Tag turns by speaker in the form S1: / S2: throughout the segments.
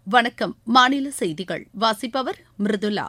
S1: வணக்கம் மாநில செய்திகள் வாசிப்பவர் மிருதுலா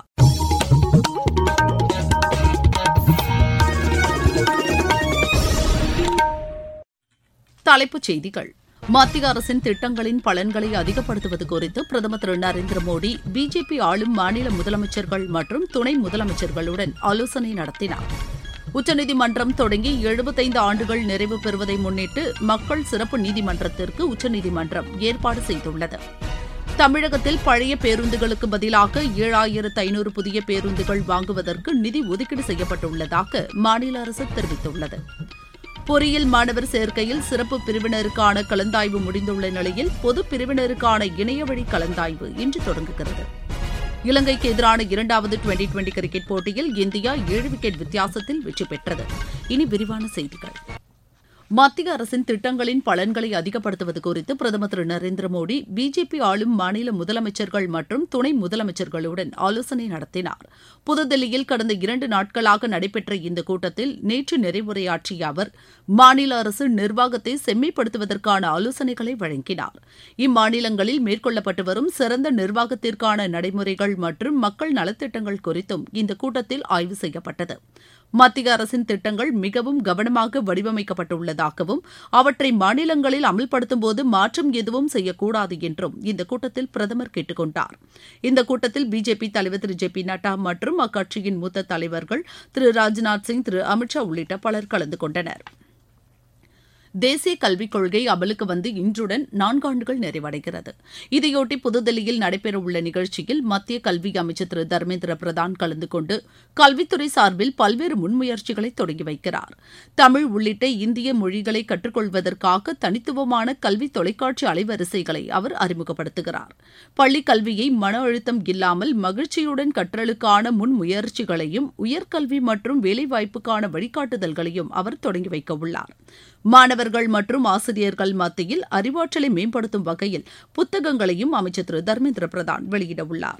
S1: தலைப்புச் செய்திகள் மத்திய அரசின் திட்டங்களின் பலன்களை அதிகப்படுத்துவது குறித்து பிரதமர் திரு நரேந்திர மோடி பிஜேபி ஆளும் மாநில முதலமைச்சர்கள் மற்றும் துணை முதலமைச்சர்களுடன் ஆலோசனை நடத்தினார் உச்சநீதிமன்றம் தொடங்கி எழுபத்தைந்து ஆண்டுகள் நிறைவு பெறுவதை முன்னிட்டு மக்கள் சிறப்பு நீதிமன்றத்திற்கு உச்சநீதிமன்றம் ஏற்பாடு செய்துள்ளது தமிழகத்தில் பழைய பேருந்துகளுக்கு பதிலாக ஏழாயிரத்து ஐநூறு புதிய பேருந்துகள் வாங்குவதற்கு நிதி ஒதுக்கீடு செய்யப்பட்டுள்ளதாக மாநில அரசு தெரிவித்துள்ளது பொறியியல் மாணவர் சேர்க்கையில் சிறப்பு பிரிவினருக்கான கலந்தாய்வு முடிந்துள்ள நிலையில் பொது பிரிவினருக்கான இணையவழி கலந்தாய்வு இன்று தொடங்குகிறது இலங்கைக்கு எதிரான இரண்டாவது டுவெண்டி டுவெண்டி கிரிக்கெட் போட்டியில் இந்தியா ஏழு விக்கெட் வித்தியாசத்தில் வெற்றி பெற்றது இனி விரிவான செய்திகள் மத்திய அரசின் திட்டங்களின் பலன்களை அதிகப்படுத்துவது குறித்து பிரதமர் திரு நரேந்திர மோடி பிஜேபி ஆளும் மாநில முதலமைச்சர்கள் மற்றும் துணை முதலமைச்சர்களுடன் ஆலோசனை நடத்தினார் புதுதில்லியில் கடந்த இரண்டு நாட்களாக நடைபெற்ற இந்த கூட்டத்தில் நேற்று நிறைவுரையாற்றிய அவர் மாநில அரசு நிர்வாகத்தை செம்மைப்படுத்துவதற்கான ஆலோசனைகளை வழங்கினார் இம்மாநிலங்களில் மேற்கொள்ளப்பட்டு வரும் சிறந்த நிர்வாகத்திற்கான நடைமுறைகள் மற்றும் மக்கள் நலத்திட்டங்கள் குறித்தும் இந்த கூட்டத்தில் ஆய்வு செய்யப்பட்டது மத்திய அரசின் திட்டங்கள் மிகவும் கவனமாக வடிவமைக்கப்பட்டுள்ளதாகவும் அவற்றை மாநிலங்களில் அமல்படுத்தும்போது மாற்றம் எதுவும் செய்யக்கூடாது என்றும் இந்த கூட்டத்தில் பிரதமர் கேட்டுக் கொண்டார் இந்த கூட்டத்தில் பிஜேபி தலைவர் திரு ஜே பி நட்டா மற்றும் அக்கட்சியின் மூத்த தலைவர்கள் திரு ராஜ்நாத் சிங் திரு அமித்ஷா உள்ளிட்ட பலர் கலந்து கொண்டனர் தேசிய கல்விக் கொள்கை அமலுக்கு வந்து இன்றுடன் நான்காண்டுகள் நிறைவடைகிறது இதையொட்டி புதுதில்லியில் நடைபெறவுள்ள நிகழ்ச்சியில் மத்திய கல்வி அமைச்சர் திரு தர்மேந்திர பிரதான் கலந்து கொண்டு கல்வித்துறை சார்பில் பல்வேறு முன்முயற்சிகளை தொடங்கி வைக்கிறார் தமிழ் உள்ளிட்ட இந்திய மொழிகளை கற்றுக்கொள்வதற்காக தனித்துவமான கல்வி தொலைக்காட்சி அலைவரிசைகளை அவர் அறிமுகப்படுத்துகிறார் பள்ளிக் கல்வியை மன அழுத்தம் இல்லாமல் மகிழ்ச்சியுடன் கற்றலுக்கான முன்முயற்சிகளையும் உயர்கல்வி மற்றும் வேலைவாய்ப்புக்கான வழிகாட்டுதல்களையும் அவர் தொடங்கி வைக்க உள்ளார் மாணவர்கள் மற்றும் ஆசிரியர்கள் மத்தியில் அறிவாற்றலை மேம்படுத்தும் வகையில் புத்தகங்களையும் அமைச்சர் திரு தர்மேந்திர பிரதான் வெளியிடவுள்ளார்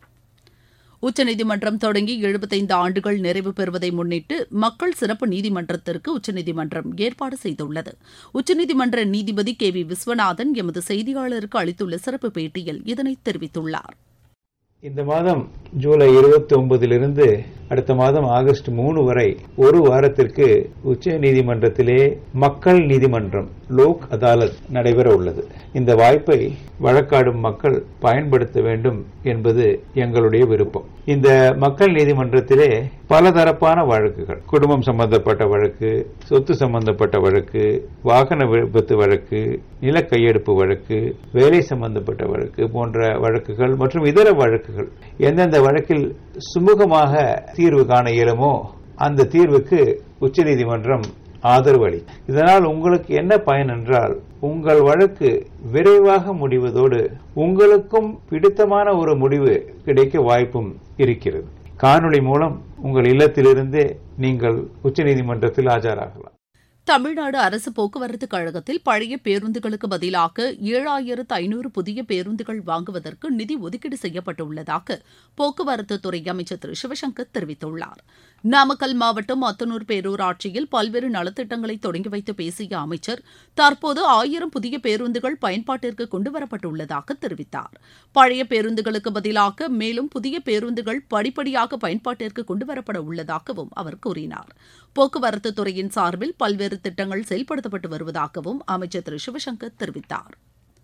S1: உச்சநீதிமன்றம் தொடங்கி எழுபத்தைந்து ஆண்டுகள் நிறைவு பெறுவதை முன்னிட்டு மக்கள் சிறப்பு நீதிமன்றத்திற்கு உச்சநீதிமன்றம் ஏற்பாடு செய்துள்ளது உச்சநீதிமன்ற நீதிபதி கே வி விஸ்வநாதன் எமது செய்தியாளருக்கு அளித்துள்ள சிறப்பு பேட்டியில் இதனை தெரிவித்துள்ளார்
S2: இந்த மாதம் ஜூலை இருபத்தி ஒன்பதிலிருந்து அடுத்த மாதம் ஆகஸ்ட் மூணு வரை ஒரு வாரத்திற்கு உச்ச நீதிமன்றத்திலே மக்கள் நீதிமன்றம் லோக் அதாலத் நடைபெற உள்ளது இந்த வாய்ப்பை வழக்காடும் மக்கள் பயன்படுத்த வேண்டும் என்பது எங்களுடைய விருப்பம் இந்த மக்கள் நீதிமன்றத்திலே பலதரப்பான வழக்குகள் குடும்பம் சம்பந்தப்பட்ட வழக்கு சொத்து சம்பந்தப்பட்ட வழக்கு வாகன விபத்து வழக்கு நில கையெடுப்பு வழக்கு வேலை சம்பந்தப்பட்ட வழக்கு போன்ற வழக்குகள் மற்றும் இதர வழக்குகள் எந்தெந்த வழக்கில் சுமூகமாக தீர்வு காண இயலுமோ அந்த தீர்வுக்கு உச்சநீதிமன்றம் ஆதரவு அளி இதனால் உங்களுக்கு என்ன பயன் என்றால் உங்கள் வழக்கு விரைவாக முடிவதோடு உங்களுக்கும் பிடித்தமான ஒரு முடிவு கிடைக்க வாய்ப்பும் இருக்கிறது காணொளி மூலம் உங்கள் இல்லத்திலிருந்தே நீங்கள் உச்சநீதிமன்றத்தில் ஆஜராகலாம்
S1: தமிழ்நாடு அரசு போக்குவரத்து கழகத்தில் பழைய பேருந்துகளுக்கு பதிலாக ஏழாயிரத்து ஐநூறு புதிய பேருந்துகள் வாங்குவதற்கு நிதி ஒதுக்கீடு செய்யப்பட்டுள்ளதாக போக்குவரத்து துறை அமைச்சர் திரு சிவசங்கர் தெரிவித்துள்ளார் நாமக்கல் மாவட்டம் அத்தனூர் பேரூராட்சியில் பல்வேறு நலத்திட்டங்களை தொடங்கி வைத்து பேசிய அமைச்சர் தற்போது ஆயிரம் புதிய பேருந்துகள் பயன்பாட்டிற்கு கொண்டுவரப்பட்டுள்ளதாக தெரிவித்தார் பழைய பேருந்துகளுக்கு பதிலாக மேலும் புதிய பேருந்துகள் படிப்படியாக பயன்பாட்டிற்கு கொண்டுவரப்பட உள்ளதாகவும் அவர் கூறினார் போக்குவரத்து துறையின் சார்பில் பல்வேறு திட்டங்கள் செயல்படுத்தப்பட்டு வருவதாகவும் அமைச்சர் திரு சிவசங்கர் தெரிவித்தார்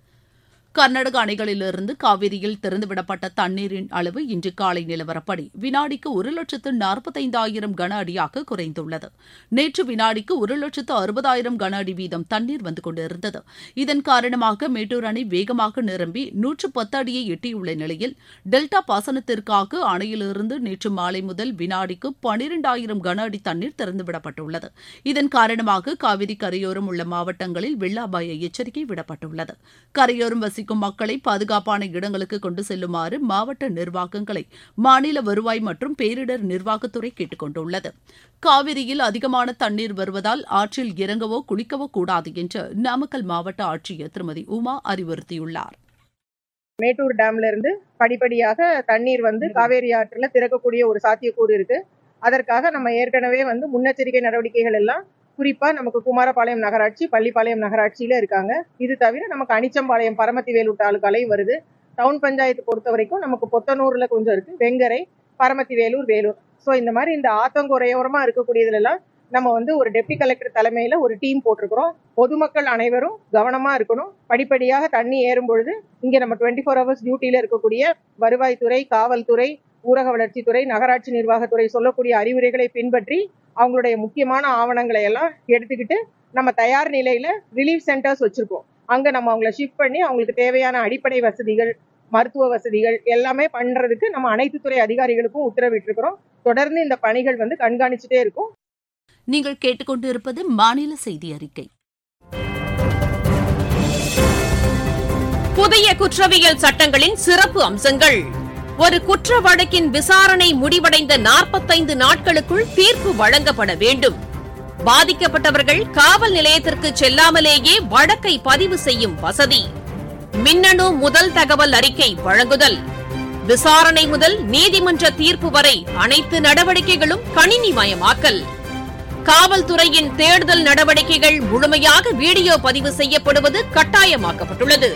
S1: கர்நாடக அணைகளிலிருந்து காவிரியில் திறந்துவிடப்பட்ட தண்ணீரின் அளவு இன்று காலை நிலவரப்படி வினாடிக்கு ஒரு லட்சத்து நாற்பத்தைந்தாயிரம் கன அடியாக குறைந்துள்ளது நேற்று வினாடிக்கு ஒரு லட்சத்து அறுபதாயிரம் கன அடி வீதம் தண்ணீர் வந்து கொண்டிருந்தது இதன் காரணமாக மேட்டூர் அணை வேகமாக நிரம்பி நூற்று பத்து அடியை எட்டியுள்ள நிலையில் டெல்டா பாசனத்திற்காக அணையிலிருந்து நேற்று மாலை முதல் வினாடிக்கு பனிரெண்டாயிரம் கன அடி தண்ணீர் திறந்துவிடப்பட்டுள்ளது இதன் காரணமாக காவிரி கரையோரம் உள்ள மாவட்டங்களில் வெள்ள அபாய எச்சரிக்கை விடப்பட்டுள்ளது கரையோரம் வசிக்கும் மக்களை பாதுகாப்பான இடங்களுக்கு கொண்டு செல்லுமாறு மாவட்ட நிர்வாகங்களை மாநில வருவாய் மற்றும் பேரிடர் நிர்வாகத்துறை கேட்டுக் கொண்டுள்ளது காவிரியில் அதிகமான தண்ணீர் வருவதால் ஆற்றில் இறங்கவோ குளிக்கவோ கூடாது என்று நாமக்கல் மாவட்ட ஆட்சியர் திருமதி உமா அறிவுறுத்தியுள்ளார்
S3: மேட்டூர் டேம்ல இருந்து படிப்படியாக தண்ணீர் வந்து காவேரி ஆற்றுல திறக்கக்கூடிய ஒரு சாத்தியக்கூறு இருக்கு அதற்காக நம்ம ஏற்கனவே வந்து முன்னெச்சரிக்கை நடவடிக்கைகள் எல்லாம் குறிப்பா நமக்கு குமாரபாளையம் நகராட்சி பள்ளிப்பாளையம் நகராட்சியில இருக்காங்க இது தவிர நமக்கு அனிச்சம்பாளையம் பரமத்தி வேலூர் தாலுக்காலையும் வருது டவுன் பஞ்சாயத்து பொறுத்த வரைக்கும் நமக்கு பொத்தனூர்ல கொஞ்சம் இருக்கு வெங்கரை பரமத்தி வேலூர் வேலூர் ஸோ இந்த மாதிரி இந்த ஆத்தங்கரையோரமா இருக்கக்கூடியதுல எல்லாம் நம்ம வந்து ஒரு டெப்டி கலெக்டர் தலைமையில ஒரு டீம் போட்டிருக்கிறோம் பொதுமக்கள் அனைவரும் கவனமா இருக்கணும் படிப்படியாக தண்ணி ஏறும் பொழுது இங்க நம்ம டுவெண்ட்டி ஃபோர் ஹவர்ஸ் டியூட்டியில இருக்கக்கூடிய வருவாய்த்துறை காவல்துறை ஊரக வளர்ச்சித்துறை நகராட்சி நிர்வாகத்துறை சொல்லக்கூடிய அறிவுரைகளை பின்பற்றி அவங்களுடைய முக்கியமான ஆவணங்களை எல்லாம் எடுத்துக்கிட்டு நம்ம தயார் நிலையில ரிலீஃப் சென்டர்ஸ் வச்சிருக்கோம் அங்க நம்ம அவங்கள ஷிஃப்ட் பண்ணி அவங்களுக்கு தேவையான அடிப்படை வசதிகள் மருத்துவ வசதிகள் எல்லாமே பண்றதுக்கு நம்ம அனைத்து துறை அதிகாரிகளுக்கும் உத்தரவிட்டிருக்கிறோம் தொடர்ந்து இந்த பணிகள் வந்து கண்காணிச்சுட்டே இருக்கும்
S1: நீங்கள் கேட்டுக்கொண்டிருப்பது மாநில செய்தி அறிக்கை
S4: புதிய குற்றவியல் சட்டங்களின் சிறப்பு அம்சங்கள் ஒரு குற்ற வழக்கின் விசாரணை முடிவடைந்த நாற்பத்தைந்து நாட்களுக்குள் தீர்ப்பு வழங்கப்பட வேண்டும் பாதிக்கப்பட்டவர்கள் காவல் நிலையத்திற்கு செல்லாமலேயே வழக்கை பதிவு செய்யும் வசதி மின்னணு முதல் தகவல் அறிக்கை வழங்குதல் விசாரணை முதல் நீதிமன்ற தீர்ப்பு வரை அனைத்து நடவடிக்கைகளும் கணினிமயமாக்கல் காவல்துறையின் தேடுதல் நடவடிக்கைகள் முழுமையாக வீடியோ பதிவு செய்யப்படுவது கட்டாயமாக்கப்பட்டுள்ளது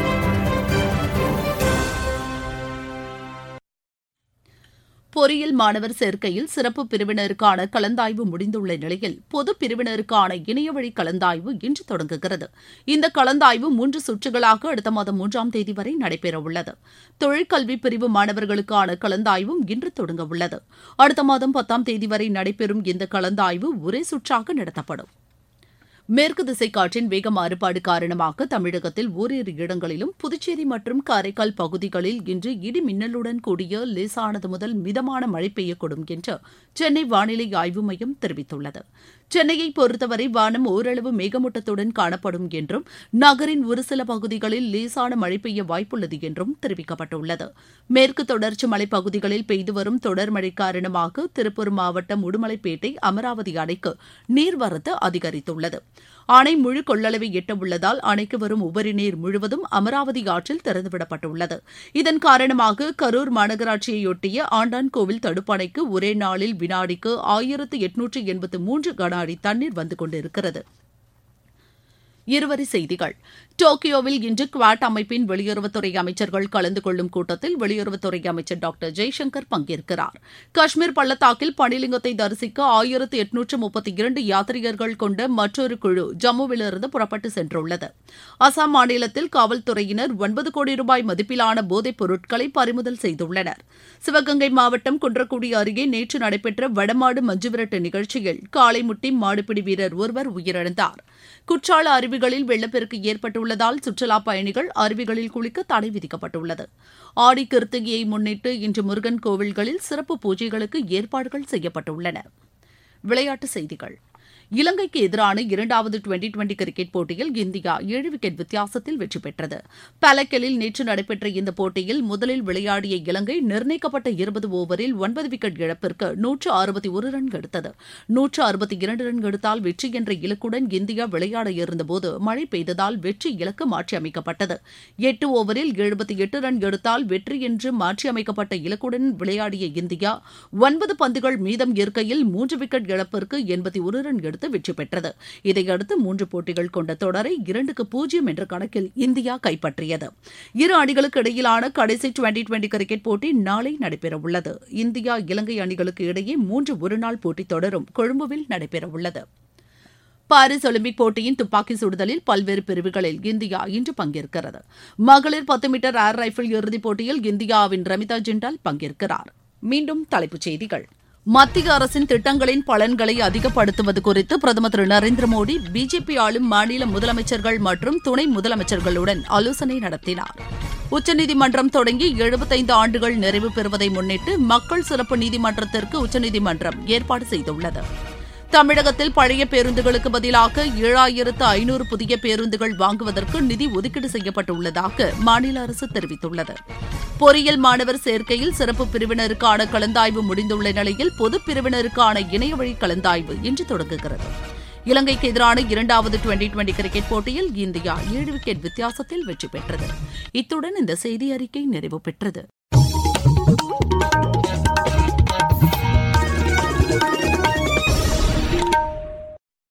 S1: பொறியியல் மாணவர் சேர்க்கையில் சிறப்பு பிரிவினருக்கான கலந்தாய்வு முடிந்துள்ள நிலையில் பொது பிரிவினருக்கான இணையவழி கலந்தாய்வு இன்று தொடங்குகிறது இந்த கலந்தாய்வு மூன்று சுற்றுகளாக அடுத்த மாதம் மூன்றாம் தேதி வரை நடைபெறவுள்ளது தொழிற்கல்வி பிரிவு மாணவர்களுக்கான கலந்தாய்வும் இன்று தொடங்க உள்ளது அடுத்த மாதம் பத்தாம் தேதி வரை நடைபெறும் இந்த கலந்தாய்வு ஒரே சுற்றாக நடத்தப்படும் மேற்கு திசை காற்றின் வேக மாறுபாடு காரணமாக தமிழகத்தில் ஓரிரு இடங்களிலும் புதுச்சேரி மற்றும் காரைக்கால் பகுதிகளில் இன்று இடி மின்னலுடன் கூடிய லேசானது முதல் மிதமான மழை பெய்யக்கூடும் என்று சென்னை வானிலை ஆய்வு மையம் தெரிவித்துள்ளது சென்னையை பொறுத்தவரை வானம் ஓரளவு மேகமூட்டத்துடன் காணப்படும் என்றும் நகரின் ஒரு சில பகுதிகளில் லேசான மழை பெய்ய வாய்ப்புள்ளது என்றும் தெரிவிக்கப்பட்டுள்ளது மேற்கு தொடர்ச்சி மலைப்பகுதிகளில் பெய்து வரும் தொடர் மழை காரணமாக திருப்பூர் மாவட்டம் உடுமலைப்பேட்டை அமராவதி அணைக்கு நீர்வரத்து அதிகரித்துள்ளது அணை முழு கொள்ளளவை எட்ட உள்ளதால் அணைக்கு வரும் உபரி நீர் முழுவதும் அமராவதி ஆற்றில் திறந்துவிடப்பட்டுள்ளது இதன் காரணமாக கரூர் மாநகராட்சியையொட்டிய ஆண்டான் கோவில் தடுப்பணைக்கு ஒரே நாளில் வினாடிக்கு ஆயிரத்து எட்நூற்று எண்பத்து மூன்று கன அடி தண்ணீர் வந்து கொண்டிருக்கிறது இருவரி செய்திகள் டோக்கியோவில் இன்று குவாட் அமைப்பின் வெளியுறவுத்துறை அமைச்சர்கள் கலந்து கொள்ளும் கூட்டத்தில் வெளியுறவுத்துறை அமைச்சர் டாக்டர் ஜெய்சங்கர் பங்கேற்கிறார் காஷ்மீர் பள்ளத்தாக்கில் பனிலிங்கத்தை தரிசிக்க ஆயிரத்து எட்நூற்று முப்பத்தி இரண்டு யாத்ரீகர்கள் கொண்ட மற்றொரு குழு ஜம்முவிலிருந்து புறப்பட்டு சென்றுள்ளது அசாம் மாநிலத்தில் காவல்துறையினர் ஒன்பது கோடி ரூபாய் மதிப்பிலான போதைப் பொருட்களை பறிமுதல் செய்துள்ளனர் சிவகங்கை மாவட்டம் குன்றக்குடி அருகே நேற்று நடைபெற்ற வடமாடு மஞ்சுவிரட்டு நிகழ்ச்சியில் காளைமுட்டி மாடுபிடி வீரர் ஒருவர் உயிரிழந்தார் குற்றால அருவிகளில் வெள்ளப்பெருக்கு ஏற்பட்டுள்ளதால் சுற்றுலாப் பயணிகள் அருவிகளில் குளிக்க தடை விதிக்கப்பட்டுள்ளது ஆடி கிருத்திகையை முன்னிட்டு இன்று முருகன் கோவில்களில் சிறப்பு பூஜைகளுக்கு ஏற்பாடுகள் செய்யப்பட்டுள்ளன விளையாட்டுச் செய்திகள் இலங்கைக்கு எதிரான இரண்டாவது டுவெண்டி டுவெண்டி கிரிக்கெட் போட்டியில் இந்தியா ஏழு விக்கெட் வித்தியாசத்தில் வெற்றி பெற்றது பலக்கலில் நேற்று நடைபெற்ற இந்த போட்டியில் முதலில் விளையாடிய இலங்கை நிர்ணயிக்கப்பட்ட இருபது ஓவரில் ஒன்பது விக்கெட் இழப்பிற்கு நூற்று அறுபத்தி ஒரு ரன் எடுத்தது நூற்று அறுபத்தி இரண்டு ரன் எடுத்தால் வெற்றி என்ற இலக்குடன் இந்தியா விளையாட இருந்தபோது மழை பெய்ததால் வெற்றி இலக்கு மாற்றியமைக்கப்பட்டது எட்டு ஓவரில் எழுபத்தி எட்டு ரன் எடுத்தால் வெற்றி என்று மாற்றியமைக்கப்பட்ட இலக்குடன் விளையாடிய இந்தியா ஒன்பது பந்துகள் மீதம் இருக்கையில் மூன்று விக்கெட் இழப்பிற்கு எண்பத்தி ஒரு ரன் எடுத்து வெற்றி பெற்றது இதையடுத்து மூன்று போட்டிகள் கொண்ட தொடரை இரண்டுக்கு பூஜ்ஜியம் என்ற கணக்கில் இந்தியா கைப்பற்றியது இரு அணிகளுக்கு இடையிலான கடைசி டுவெண்டி டுவெண்டி கிரிக்கெட் போட்டி நாளை நடைபெறவுள்ளது இந்தியா இலங்கை அணிகளுக்கு இடையே மூன்று ஒருநாள் போட்டித் தொடரும் கொழும்புவில் நடைபெறவுள்ளது பாரிஸ் ஒலிம்பிக் போட்டியின் துப்பாக்கி சுடுதலில் பல்வேறு பிரிவுகளில் இந்தியா இன்று பங்கேற்கிறது மகளிர் பத்து மீட்டர் ஏர் ரைபிள் இறுதிப் போட்டியில் இந்தியாவின் ரமிதா ஜிண்டால் பங்கேற்கிறார் மீண்டும் தலைப்புச் செய்திகள் மத்திய அரசின் திட்டங்களின் பலன்களை அதிகப்படுத்துவது குறித்து பிரதமர் திரு நரேந்திர மோடி பிஜேபி ஆளும் மாநில முதலமைச்சர்கள் மற்றும் துணை முதலமைச்சர்களுடன் ஆலோசனை நடத்தினார் உச்சநீதிமன்றம் தொடங்கி எழுபத்தைந்து ஆண்டுகள் நிறைவு பெறுவதை முன்னிட்டு மக்கள் சிறப்பு நீதிமன்றத்திற்கு உச்சநீதிமன்றம் ஏற்பாடு செய்துள்ளது தமிழகத்தில் பழைய பேருந்துகளுக்கு பதிலாக ஏழாயிரத்து ஐநூறு புதிய பேருந்துகள் வாங்குவதற்கு நிதி ஒதுக்கீடு செய்யப்பட்டுள்ளதாக மாநில அரசு தெரிவித்துள்ளது பொறியியல் மாணவர் சேர்க்கையில் சிறப்பு பிரிவினருக்கான கலந்தாய்வு முடிந்துள்ள நிலையில் பொது பிரிவினருக்கான இணையவழி கலந்தாய்வு இன்று தொடங்குகிறது இலங்கைக்கு எதிரான இரண்டாவது டுவெண்டி டுவெண்டி கிரிக்கெட் போட்டியில் இந்தியா ஏழு விக்கெட் வித்தியாசத்தில் வெற்றி பெற்றது இத்துடன் இந்த செய்தி அறிக்கை நிறைவு பெற்றது